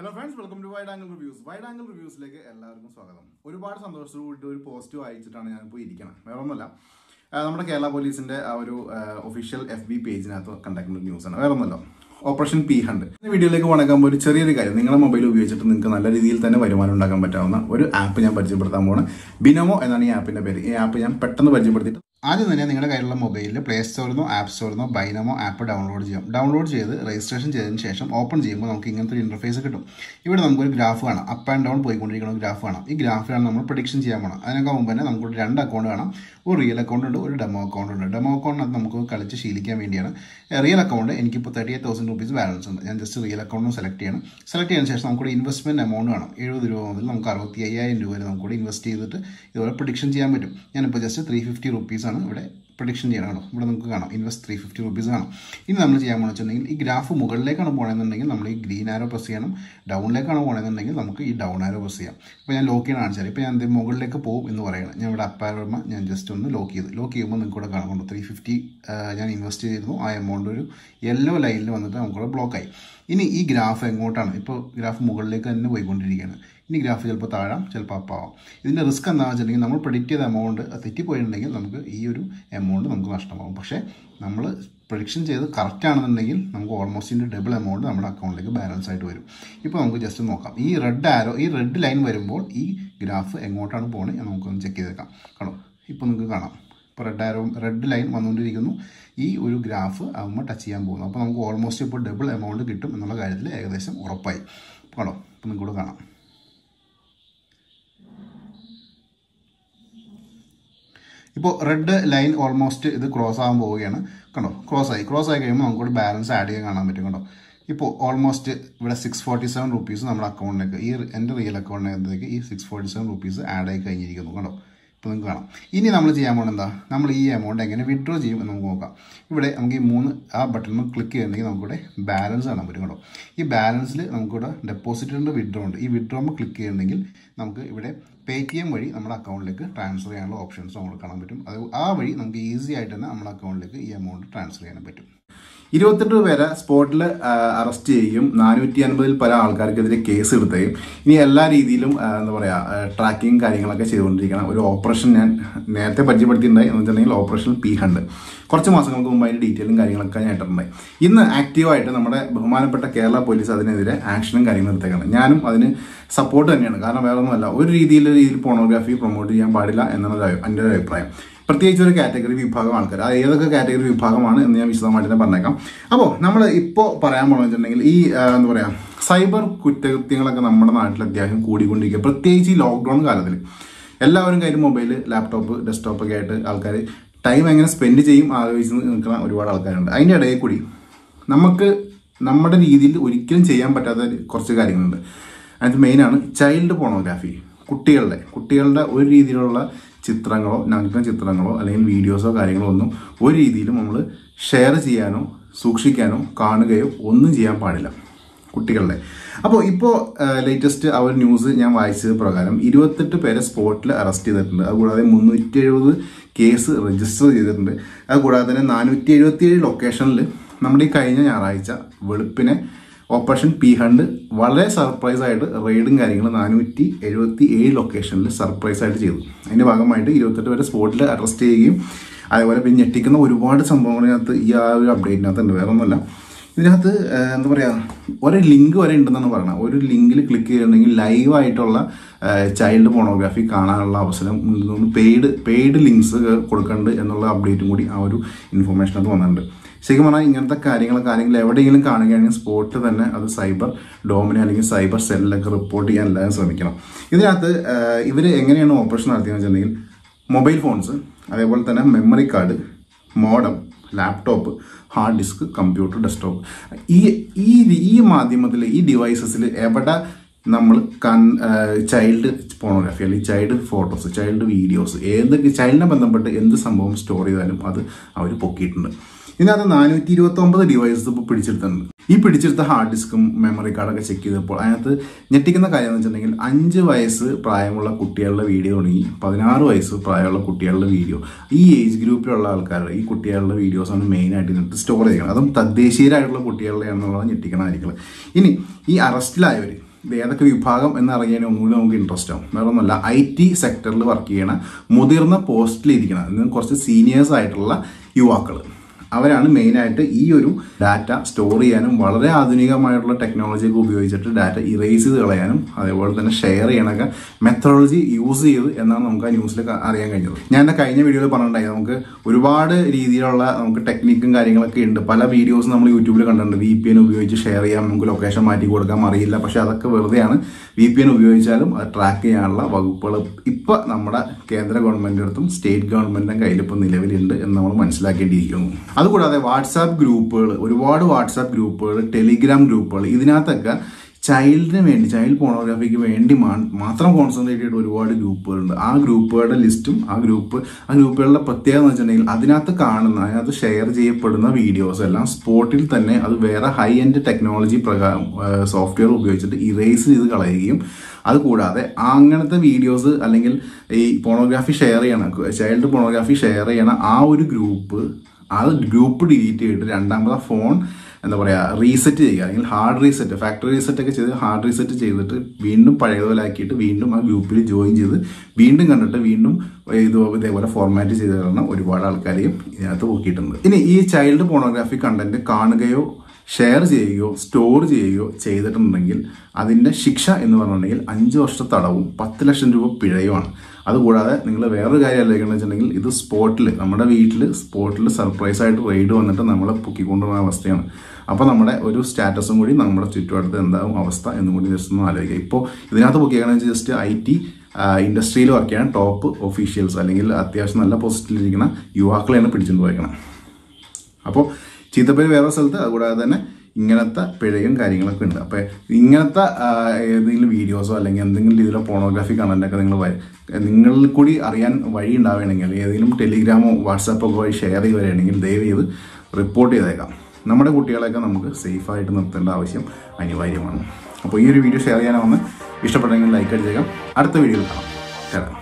hello friends welcome to wide angle reviews wide angle റിവ്യൂസിലേക്ക് എല്ലാവർക്കും സ്വാഗതം ഒരുപാട് സന്തോഷത്തോട് കൂടി ഒരു പോസ്റ്റ് വായിച്ചിട്ടാണ് ഞാനിപ്പോൾ ഇരിക്കണം വേറെ ഒന്നുമല്ല ആ, നമ്മുടെ കേരള പോലീസിന്റെ ആ ഒരു ഒഫീഷ്യൽ എഫ് ബി പേജിനകത്ത് കണ്ടക്ടുന്ന ന്യൂസ് ആണ് വേറെ ഒന്നുമല്ല ഓപ്പറേഷൻ പി ഹണ്ട് ഈ വീഡിയോയിലേക്ക് വണക്കാൻ ഒരു ചെറിയൊരു കാര്യം നിങ്ങളുടെ മൊബൈൽ ഉപയോഗിച്ചിട്ട് നിങ്ങൾക്ക് നല്ല രീതിയിൽ തന്നെ വരുമാനം ഉണ്ടാക്കാൻ പറ്റാവുന്ന ഒരു ആപ്പ് ഞാൻ പരിചയപ്പെടുത്താൻ പോണ് ബിനോമോ എന്നാണ് ഈ ആപ്പിന്റെ പേര് ഈ ആപ്പ് ഞാൻ പെട്ടെന്ന് പരിചയപ്പെടുത്തിയിട്ട് ആദ്യം തന്നെ നിങ്ങളുടെ കയ്യിലുള്ള മൊബൈലിൽ പ്ലേ സ്റ്റോറിൽ നിന്നോ ആപ്പ് സ്റ്റോറിൽ നിന്നോ ബൈനമോ ആപ്പ് ഡൗൺലോഡ് ചെയ്യാം ഡൗൺലോഡ് ചെയ്ത് രജിസ്ട്രേഷൻ ചെയ്തതിന് ശേഷം ഓപ്പൺ ചെയ്യുമ്പോൾ നമുക്ക് ഇങ്ങനത്തെ ഒരു ഇന്റർഫേസ് കിട്ടും ഇവിടെ നമുക്കൊരു ഗ്രാഫ് കാണാം അപ്പ് ആൻഡ് ഡൗൺ പോയിക്കൊണ്ടിരിക്കുന്ന ഒരു ഗ്രാഫ് കാണാം ഈ ഗ്രാഫിലാണ് നമ്മൾ പ്രഡിക്ഷൻ ചെയ്യാൻ പോകണം അതിനൊക്കെ മുമ്പ് തന്നെ നമുക്ക് രണ്ട് അക്കൗണ്ട് കാണാം ഒരു റിയൽ അക്കൗണ്ട് ഉണ്ട് ഒരു ഡെമോ അക്കൗണ്ട് ഉണ്ട് ഡെമോ അക്കൗണ്ടിനകത്ത് നമുക്ക് കളിച്ച് ശീലിക്കാൻ വേണ്ടിയാണ് റിയൽ അക്കൗണ്ട് എനിക്കിപ്പോൾ thirty eight thousand rupees balance ഉണ്ട് ഞാൻ ജസ്റ്റ് റിയൽ അക്കൗണ്ട് സെലക്ട് ചെയ്യണം സെലക്ട് ചെയ്തതിന് ശേഷം നമുക്കൊരു ഇൻവെസ്റ്റ്മെന്റ് എമൗണ്ട് വേണം എഴുപത് രൂപ മുതൽ നമുക്ക് അറുപത്തി അയ്യായിരം രൂപ വരെ നമുക്കൂടെ ഇൻവെസ്റ്റ് ചെയ്തിട്ട് ഇതുപോലെ പ്രഡിക്ഷൻ ചെയ്യാൻ പറ്റും ഞാനിപ്പോൾ ജസ്റ്റ് ത്രീ ഫിഫ്റ്റി റുപ്പീസാണ് ഇവിടെ പ്രഡിക്ഷൻ ചെയ്യണം കേട്ടോ ഇവിടെ നമുക്ക് കാണാം ഇൻവെസ്റ്റ് ത്രീ ഫിഫ്റ്റി റുപ്പീസ് കാണാം ഇനി നമ്മൾ ചെയ്യാൻ പോകുന്നത് വെച്ചിട്ടുണ്ടെങ്കിൽ ഈ ഗ്രാഫ് മുകളിലേക്കാണ് പോകണമെന്നുണ്ടെങ്കിൽ നമ്മൾ ഈ ഗ്രീൻ ആരോ പ്രസ് ചെയ്യണം ഡൗണിലേക്കാണ് പോകണമെന്നുണ്ടെങ്കിൽ നമുക്ക് ഈ ഡൗൺ ആരോ പ്രസ് ചെയ്യാം ഇപ്പോൾ ഞാൻ ലോക്ക് ചെയ്യണം കാണിച്ചാൽ ഇപ്പോൾ ഞാൻ എന്ത് മുകളിലേക്ക് പോകും എന്ന് പറയണം ഞാൻ ഇവിടെ അപ്പാരമ ഞാൻ ജസ്റ്റ് ഒന്ന് ലോക്ക് ചെയ്ത് ലോക്ക് ചെയ്യുമ്പോൾ നിങ്ങൾക്ക് ഇവിടെ കാണുന്നുണ്ട് ത്രീ ഫിഫ്റ്റി ഞാൻ ഇൻവെസ്റ്റ് ചെയ്തിരുന്നു ആ എമൗണ്ട് ഒരു യെല്ലോ ലൈനിൽ വന്നിട്ട് നമുക്കിവിടെ ബ്ലോക്കായി ഇനി ഈ ഗ്രാഫ് എങ്ങോട്ടാണ് ഇപ്പോൾ ഗ്രാഫ് മുകളിലേക്ക് തന്നെ പോയിക്കൊണ്ടിരിക്കുകയാണ് ഇനി ഗ്രാഫ് ചിലപ്പോൾ താഴാം ചിലപ്പോൾ അപ്പാവാം ഇതിൻ്റെ റിസ്ക് എന്താണെന്ന് വെച്ചിട്ടുണ്ടെങ്കിൽ നമ്മൾ പ്രിഡിക്റ്റ് ചെയ്ത എമൗണ്ട് തെറ്റിപ്പോയിട്ടുണ്ടെങ്കിൽ നമുക്ക് ഈ ഒരു എമൗണ്ട് നമുക്ക് നഷ്ടമാകും പക്ഷേ നമ്മൾ പ്രഡിക്ഷൻ ചെയ്ത് കറക്റ്റ് ആണെന്നുണ്ടെങ്കിൽ നമുക്ക് ഓൾമോസ്റ്റ് ഇതിൻ്റെ ഡബിൾ എമൗണ്ട് നമ്മുടെ അക്കൗണ്ടിലേക്ക് ബാലൻസ് ആയിട്ട് വരും ഇപ്പോൾ നമുക്ക് ജസ്റ്റ് നോക്കാം ഈ റെഡ് ആരോ ഈ റെഡ് ലൈൻ വരുമ്പോൾ ഈ ഗ്രാഫ് എങ്ങോട്ടാണ് പോകുന്നത് എന്ന് നമുക്കൊന്ന് ചെക്ക് ചെയ്തേക്കാം കാണോ ഇപ്പോൾ നിങ്ങൾക്ക് കാണാം ഇപ്പോൾ റെഡ് ആരോ റെഡ് ലൈൻ വന്നുകൊണ്ടിരിക്കുന്നു ഈ ഒരു ഗ്രാഫ് ആകുമ്പോൾ ടച്ച് ചെയ്യാൻ പോകുന്നു അപ്പോൾ നമുക്ക് ഓൾമോസ്റ്റ് ഇപ്പോൾ ഡബിൾ എമൗണ്ട് കിട്ടും എന്നുള്ള കാര്യത്തിൽ ഏകദേശം ഉറപ്പായി കാണോ ഇപ്പോൾ നിങ്ങൾക്ക് കൂടെ കാണാം ഇപ്പോൾ റെഡ് ലൈൻ ഓൾമോസ്റ്റ് ഇത് ക്രോസ് ആകാൻ പോവുകയാണ് കണ്ടോ ക്രോസ് ആയി ക്രോസ് ആയി കഴിയുമ്പോൾ നമുക്കൊരു ബാലൻസ് ആഡ് ചെയ്യാൻ കാണാൻ പറ്റും കണ്ടോ ഇപ്പോൾ ഓൾമോസ്റ്റ് ഇവിടെ സിക്സ് ഫോർട്ടി സെവൻ റുപ്പീസ് നമ്മുടെ അക്കൗണ്ടിലേക്ക് ഈ എൻ്റെ റിയൽ അക്കൗണ്ടിനകത്തേക്ക് ഈ six forty seven rupees add ആയി കഴിഞ്ഞിരിക്കുന്നു കണ്ടോ ഇപ്പോൾ നിങ്ങൾക്ക് കാണാം ഇനി നമ്മൾ ചെയ്യാൻ പോകുന്നത് എന്താ നമ്മൾ ഈ എമൗണ്ട് എങ്ങനെ വിഡ്രോ ചെയ്യും എന്ന് നമുക്ക് നോക്കാം ഇവിടെ നമുക്ക് ഈ മൂന്ന് ആ ബട്ടണിൽ ക്ലിക്ക് ചെയ്യുന്നുണ്ടെങ്കിൽ നമുക്കിവിടെ ബാലൻസ് കാണാൻ പറ്റും കേട്ടോ ഈ ബാലൻസിൽ നമുക്കിവിടെ ഡെപ്പോസിറ്റ് ഉണ്ട് വിഡ്രോ ഉണ്ട് ഈ വിഡ്രോ ക്ലിക്ക് ചെയ്യുന്നുണ്ടെങ്കിൽ നമുക്ക് ഇവിടെ പേ ടി എം വഴി നമ്മുടെ അക്കൗണ്ടിലേക്ക് ട്രാൻസ്ഫർ ചെയ്യാനുള്ള ഓപ്ഷൻസ് നമുക്ക് കാണാൻ പറ്റും അത് ആ വഴി നമുക്ക് ഈസി ആയിട്ട് തന്നെ നമ്മുടെ അക്കൗണ്ടിലേക്ക് ഈ എമൗണ്ട് ട്രാൻസ്ഫർ ചെയ്യാൻ പറ്റും ഇരുപത്തെട്ട് പേരെ സ്പോട്ടിൽ അറസ്റ്റ് ചെയ്യുകയും നാനൂറ്റി അൻപതിൽ പല ആൾക്കാർക്കെതിരെ കേസ് എടുത്തുകയും ഇനി എല്ലാ രീതിയിലും ആ, എന്താ പറയുക ട്രാക്കിങ് കാര്യങ്ങളൊക്കെ ചെയ്തുകൊണ്ടിരിക്കണം ഒരു ഓപ്പറേഷൻ ഞാൻ നേരത്തെ പരിചയപ്പെടുത്തിയിട്ടുണ്ടായി എന്ന് വെച്ചിട്ടുണ്ടെങ്കിൽ ഓപ്പറേഷൻ പി ഹണ്ട് കുറച്ച് മാസങ്ങൾക്ക് മുമ്പ് അതിൻ്റെ ഡീറ്റെയിലും കാര്യങ്ങളൊക്കെ ഞാൻ ഇട്ടിട്ടുണ്ടായി ഇന്ന് ആക്റ്റീവായിട്ട് നമ്മുടെ ബഹുമാനപ്പെട്ട കേരള പോലീസ് അതിനെതിരെ ആക്ഷനും കാര്യങ്ങളും എടുത്തേക്കാണ് ഞാനും അതിന് സപ്പോർട്ട് തന്നെയാണ് കാരണം വേറെ ഒന്നുമല്ല ഒരു രീതിയിൽ രീതിയിൽ പോണോഗ്രാഫി പ്രൊമോട്ട് ചെയ്യാൻ പാടില്ല എന്നാണ് എൻ്റെ ഒരു അഭിപ്രായം പ്രത്യേകിച്ച് ഒരു കാറ്റഗറി വിഭാഗം ആൾക്കാർ അത് ഏതൊക്കെ കാറ്റഗറി വിഭാഗമാണ് എന്ന് ഞാൻ വിശദമായിട്ട് തന്നെ പറഞ്ഞേക്കാം അപ്പോൾ നമ്മൾ ഇപ്പോൾ പറയാൻ പോകണമെന്ന് വെച്ചിട്ടുണ്ടെങ്കിൽ ഈ ആ, എന്താ പറയുക സൈബർ കുറ്റകൃത്യങ്ങളൊക്കെ നമ്മുടെ നാട്ടിൽ അത്യാവശ്യം കൂടിക്കൊണ്ടിരിക്കുക പ്രത്യേകിച്ച് ഈ ലോക്ക്ഡൗൺ കാലത്തിൽ എല്ലാവരും കയ്യിൽ മൊബൈൽ ലാപ്ടോപ്പ് ഡെസ്ക്ടോപ്പ് ഒക്കെ ആയിട്ട് ആൾക്കാർ ടൈം എങ്ങനെ സ്പെൻഡ് ചെയ്യും ആലോചിച്ച് നിൽക്കുന്ന ഒരുപാട് ആൾക്കാരുണ്ട് അതിൻ്റെ ഇടയിൽ കൂടി നമുക്ക് നമ്മുടെ രീതിയിൽ ഒരിക്കലും ചെയ്യാൻ പറ്റാത്ത കുറച്ച് കാര്യങ്ങളുണ്ട് അതിന് മെയിനാണ് ചൈൽഡ് പോണോഗ്രാഫി കുട്ടികളുടെ കുട്ടികളുടെ ഒരു രീതിയിലുള്ള ചിത്രങ്ങളോ നഗ്ന ചിത്രങ്ങളോ അല്ലെങ്കിൽ വീഡിയോസോ കാര്യങ്ങളോ ഒന്നും ഒരു രീതിയിലും നമ്മൾ ഷെയർ ചെയ്യാനോ സൂക്ഷിക്കാനോ കാണുകയോ ഒന്നും ചെയ്യാൻ പാടില്ല കുട്ടികളുടെ അപ്പോൾ ഇപ്പോൾ ലേറ്റസ്റ്റ് ആ ഒരു ന്യൂസ് ഞാൻ വായിച്ചത് പ്രകാരം ഇരുപത്തെട്ട് പേരെ സ്പോട്ടിൽ അറസ്റ്റ് ചെയ്തിട്ടുണ്ട് അതുകൂടാതെ മുന്നൂറ്റി എഴുപത് കേസ് രജിസ്റ്റർ ചെയ്തിട്ടുണ്ട് അതുകൂടാതെ തന്നെ നാനൂറ്റി എഴുപത്തിയേഴ് ലൊക്കേഷനിൽ നമ്മുടെ ഈ കഴിഞ്ഞ ഞായറാഴ്ച വെളുപ്പിനെ ഓപ്പറേഷൻ പി ഹണ്ട് വളരെ സർപ്രൈസ് ആയിട്ട് റെയ്ഡും കാര്യങ്ങളും നാനൂറ്റി എഴുപത്തി ഏഴ് ലൊക്കേഷനിൽ സർപ്രൈസ് ആയിട്ട് ചെയ്തു അതിന്റെ ഭാഗമായിട്ട് ഇരുപത്തെട്ട് പേരെ സ്പോട്ടിൽ അറസ്റ്റ് ചെയ്യുകയും അതേപോലെ പിന്നെ ഞെട്ടിക്കുന്ന ഒരുപാട് സംഭവങ്ങളിനകത്ത് ഈ ആ ഒരു അപ്ഡേറ്റിനകത്ത് ഉണ്ട് വേറെ ഒന്നുമല്ല ഇതിനകത്ത് ഏഹ്, എന്താ പറയുക ഒരു ലിങ്ക് വരെ ഉണ്ടെന്നാണ് പറയുന്നത് ഒരു ലിങ്കിൽ ക്ലിക്ക് ചെയ്തിട്ടുണ്ടെങ്കിൽ ലൈവ് ആയിട്ടുള്ള ചൈൽഡ് പോണോഗ്രാഫി കാണാനുള്ള അവസരം ഉണ്ടെന്ന് പെയ്ഡ് പെയ്ഡ് ലിങ്ക്സ് കൊടുക്കുന്നുണ്ട് എന്നുള്ള അപ്ഡേറ്റും കൂടി ആ ഒരു ഇൻഫർമേഷനകത്ത് വന്നിട്ടുണ്ട് ശരിക്കും പറഞ്ഞാൽ ഇങ്ങനത്തെ കാര്യങ്ങളൊക്കെ ആരെങ്കിലും എവിടെയെങ്കിലും കാണുകയാണെങ്കിൽ സ്പോട്ടിൽ തന്നെ അത് സൈബർ ഡോമിനെ അല്ലെങ്കിൽ സൈബർ സെല്ലിലൊക്കെ റിപ്പോർട്ട് ചെയ്യാൻ എല്ലാവരും ശ്രമിക്കണം ഇതിനകത്ത് ഇവർ എങ്ങനെയാണ് ഓപ്പറേഷൻ നടത്തിയെന്ന് വെച്ചിട്ടുണ്ടെങ്കിൽ മൊബൈൽ ഫോൺസ് അതേപോലെ തന്നെ memory card modem laptop hard disk computer desktop ഈ ഈ ഈ മാധ്യമത്തിൽ ഈ ഡിവൈസസിൽ എവിടെ നമ്മൾ കൺ ചൈൽഡ് പോണോഗ്രാഫി അല്ലെങ്കിൽ ചൈൽഡ് ഫോട്ടോസ് ചൈൽഡ് വീഡിയോസ് ഏതൊക്കെ ചൈൽഡിനെ ബന്ധപ്പെട്ട് എന്ത് സംഭവം സ്റ്റോർ ചെയ്താലും അത് അവർ പൊക്കിയിട്ടുണ്ട് ഇതിനകത്ത് നാനൂറ്റി ഇരുപത്തി ഒമ്പത് ഡിവൈസസ് ഇപ്പോൾ പിടിച്ചെടുത്തിട്ടുണ്ട് ഈ പിടിച്ചെടുത്ത ഹാർഡ് ഡിസ്കും മെമ്മറി കാർഡൊക്കെ ചെക്ക് ചെയ്തപ്പോൾ അതിനകത്ത് ഞെട്ടിക്കുന്ന കാര്യം എന്ന് വെച്ചിട്ടുണ്ടെങ്കിൽ അഞ്ച് വയസ്സ് പ്രായമുള്ള കുട്ടികളുടെ വീഡിയോ തുടങ്ങി പതിനാറ് വയസ്സ് പ്രായമുള്ള കുട്ടികളുടെ വീഡിയോ ഈ ഏജ് ഗ്രൂപ്പിലുള്ള ആൾക്കാരുടെ ഈ കുട്ടികളുടെ വീഡിയോസാണ് മെയിനായിട്ട് ഇതിനകത്ത് സ്റ്റോർ ചെയ്യുന്നത് അതും തദ്ദേശീയരായിട്ടുള്ള കുട്ടികളുടെ എന്നുള്ളത് ഞെട്ടിക്കണ കാര്യങ്ങൾ ഇനി ഈ അറസ്റ്റിലായവർ ഇത് ഏതൊക്കെ വിഭാഗം എന്നറിയാൻ ഒന്നുകൂടി നമുക്ക് ഇൻട്രസ്റ്റ് ആവും വേറെ ഒന്നുമല്ല ഐ ടി സെക്ടറിൽ വർക്ക് ചെയ്യണ മുതിർന്ന പോസ്റ്റിലിരിക്കണം ഇതിന് കുറച്ച് സീനിയേഴ്സ് ആയിട്ടുള്ള യുവാക്കൾ അവരാണ് മെയിനായിട്ട് ഈ ഒരു ഡാറ്റ സ്റ്റോർ ചെയ്യാനും വളരെ ആധുനികമായിട്ടുള്ള ടെക്നോളജി ഒക്കെ ഉപയോഗിച്ചിട്ട് ഡാറ്റ ഇറേസ് ചെയ്ത് കളയാനും അതേപോലെ തന്നെ ഷെയർ ചെയ്യണൊക്കെ മെത്തഡോളജി യൂസ് ചെയ്ത് എന്നാണ് നമുക്ക് ആ ന്യൂസിൽ അറിയാൻ കഴിഞ്ഞത് ഞാൻ എൻ്റെ കഴിഞ്ഞ വീഡിയോയിൽ പറഞ്ഞിട്ടുണ്ടായി നമുക്ക് ഒരുപാട് രീതിയിലുള്ള നമുക്ക് ടെക്നിക്കും കാര്യങ്ങളൊക്കെ ഉണ്ട് പല വീഡിയോസ് നമ്മൾ യൂട്യൂബിൽ കണ്ടിട്ടുണ്ട് വി പി എൻ ഉപയോഗിച്ച് ഷെയർ ചെയ്യാം നമുക്ക് ലൊക്കേഷൻ മാറ്റി കൊടുക്കാൻ അറിയില്ല പക്ഷെ അതൊക്കെ വെറുതെയാണ് വി പി എൻ ഉപയോഗിച്ചാലും അത് ട്രാക്ക് ചെയ്യാനുള്ള വകുപ്പുകൾ ഇപ്പം നമ്മുടെ കേന്ദ്ര ഗവൺമെൻറ് അടുത്തും സ്റ്റേറ്റ് ഗവൺമെൻറ്റിൻ്റെ കയ്യിൽ ഇപ്പോൾ നിലവിലുണ്ട് എന്ന് നമ്മൾ മനസ്സിലാക്കേണ്ടിയിരിക്കുന്നു അതുകൂടാതെ വാട്സാപ്പ് ഗ്രൂപ്പുകൾ ഒരുപാട് വാട്സാപ്പ് ഗ്രൂപ്പുകൾ ടെലിഗ്രാം ഗ്രൂപ്പുകൾ ഇതിനകത്തൊക്കെ ചൈൽഡിന് വേണ്ടി ചൈൽഡ് പോണോഗ്രാഫിക്ക് വേണ്ടി മാ- മാത്രം കോൺസെൻട്രേറ്റ് ചെയ്ത ഒരുപാട് ഗ്രൂപ്പുകളുണ്ട് ആ ഗ്രൂപ്പുകളുടെ ലിസ്റ്റും ആ ഗ്രൂപ്പ് ആ ഗ്രൂപ്പുകളുടെ പ്രത്യേകത എന്ന് വെച്ചിട്ടുണ്ടെങ്കിൽ അതിനകത്ത് കാണുന്ന അതിനകത്ത് ഷെയർ ചെയ്യപ്പെടുന്ന വീഡിയോസ് എല്ലാം സ്പോട്ടിൽ തന്നെ അത് വേറെ ഹൈ എൻഡ് ടെക്നോളജി പ്രകാരം സോഫ്റ്റ്വെയർ ഉപയോഗിച്ചിട്ട് ഇറേസ് ചെയ്ത് കളയുകയും അതുകൂടാതെ ആ അങ്ങനത്തെ വീഡിയോസ് അല്ലെങ്കിൽ ഈ പോണോഗ്രാഫി ഷെയർ ചെയ്യണ ചൈൽഡ് പോണോഗ്രാഫി ഷെയർ ചെയ്യണ ആ ഒരു ഗ്രൂപ്പ് ആ ഗ്രൂപ്പ് ഡിലീറ്റ് ചെയ്തിട്ട് രണ്ടാമത്തെ ഫോൺ എന്താ പറയുക റീസെറ്റ് ചെയ്യുക അല്ലെങ്കിൽ ഹാർഡ് റീസെറ്റ് ഫാക്ടറി റീസെറ്റ് ഒക്കെ ചെയ്ത് ഹാർഡ് റീസെറ്റ് ചെയ്തിട്ട് വീണ്ടും പഴയതുപോലെ ആക്കിയിട്ട് വീണ്ടും ആ ഗ്രൂപ്പിൽ ജോയിൻ ചെയ്ത് വീണ്ടും കണ്ടിട്ട് വീണ്ടും ഇത് ഇതേപോലെ ഫോർമാറ്റ് ചെയ്ത് തരുന്ന ഒരുപാട് ആൾക്കാരെയും ഇതിനകത്ത് നോക്കിയിട്ടുണ്ട് ഇനി ഈ ചൈൽഡ് പോണോഗ്രാഫി കണ്ടന്റ് കാണുകയോ ഷെയർ ചെയ്യുകയോ സ്റ്റോർ ചെയ്യുകയോ ചെയ്തിട്ടുണ്ടെങ്കിൽ അതിൻ്റെ ശിക്ഷ എന്ന് പറഞ്ഞിട്ടുണ്ടെങ്കിൽ അഞ്ച് വർഷത്തെ തടവും പത്ത് ലക്ഷം രൂപ പിഴയുമാണ് അതുകൂടാതെ നിങ്ങൾ വേറൊരു കാര്യം ആലോചിക്കണം വെച്ചിട്ടുണ്ടെങ്കിൽ ഇത് സ്പോട്ടിൽ നമ്മുടെ വീട്ടിൽ സ്പോട്ടിൽ സർപ്രൈസ് ആയിട്ട് റെയ്ഡ് വന്നിട്ട് നമ്മളെ പൊക്കിക്കൊണ്ടുപോകുന്ന അവസ്ഥയാണ് അപ്പോൾ നമ്മുടെ ഒരു സ്റ്റാറ്റസും കൂടി നമ്മുടെ ചുറ്റുവട്ടത്ത് എന്താകും അവസ്ഥ എന്നും കൂടി ജസ്റ്റ് ഒന്ന് ആലോചിക്കുക ഇപ്പോൾ ഇതിനകത്ത് പൊക്കിയാണെന്ന് വെച്ചാൽ ജസ്റ്റ് ഐ ടി ഇൻഡസ്ട്രിയിൽ വർക്ക് ചെയ്യാൻ ടോപ്പ് ഒഫീഷ്യൽസ് അല്ലെങ്കിൽ അത്യാവശ്യം നല്ല പോസ്റ്റിലിരിക്കുന്ന യുവാക്കളെയാണ് പിടിച്ചുകൊണ്ട് പോയേക്കണം അപ്പോൾ ചീത്തപ്പേര് വേറെ സ്ഥലത്ത് അതുകൂടാതെ തന്നെ ഇങ്ങനത്തെ പിഴയും കാര്യങ്ങളൊക്കെ ഉണ്ട് അപ്പോൾ ഇങ്ങനത്തെ ആ, ഏതെങ്കിലും വീഡിയോസോ അല്ലെങ്കിൽ എന്തെങ്കിലും രീതിയിലുള്ള പോണോഗ്രാഫി കണ്ടന്റൊക്കെ നിങ്ങൾ നിങ്ങളിൽ കൂടി അറിയാൻ വഴി ഉണ്ടാവുകയാണെങ്കിൽ അല്ലെങ്കിൽ ഏതെങ്കിലും ടെലിഗ്രാമോ വാട്സാപ്പോ ഒക്കെ വഴി ഷെയർ ചെയ്ത് വരികയാണെങ്കിൽ ദയവ് ചെയ്ത് റിപ്പോർട്ട് ചെയ്തേക്കാം നമ്മുടെ കുട്ടികളെയൊക്കെ നമുക്ക് സേഫായിട്ട് നിർത്തേണ്ട ആവശ്യം അനിവാര്യമാണ് അപ്പോൾ ഈ ഒരു വീഡിയോ ഷെയർ ചെയ്യാനാവുന്ന ഇഷ്ടപ്പെട്ടെങ്കിൽ ലൈക്ക് അടിച്ചേക്കാം അടുത്ത വീഡിയോയിൽ കാണാം തരാം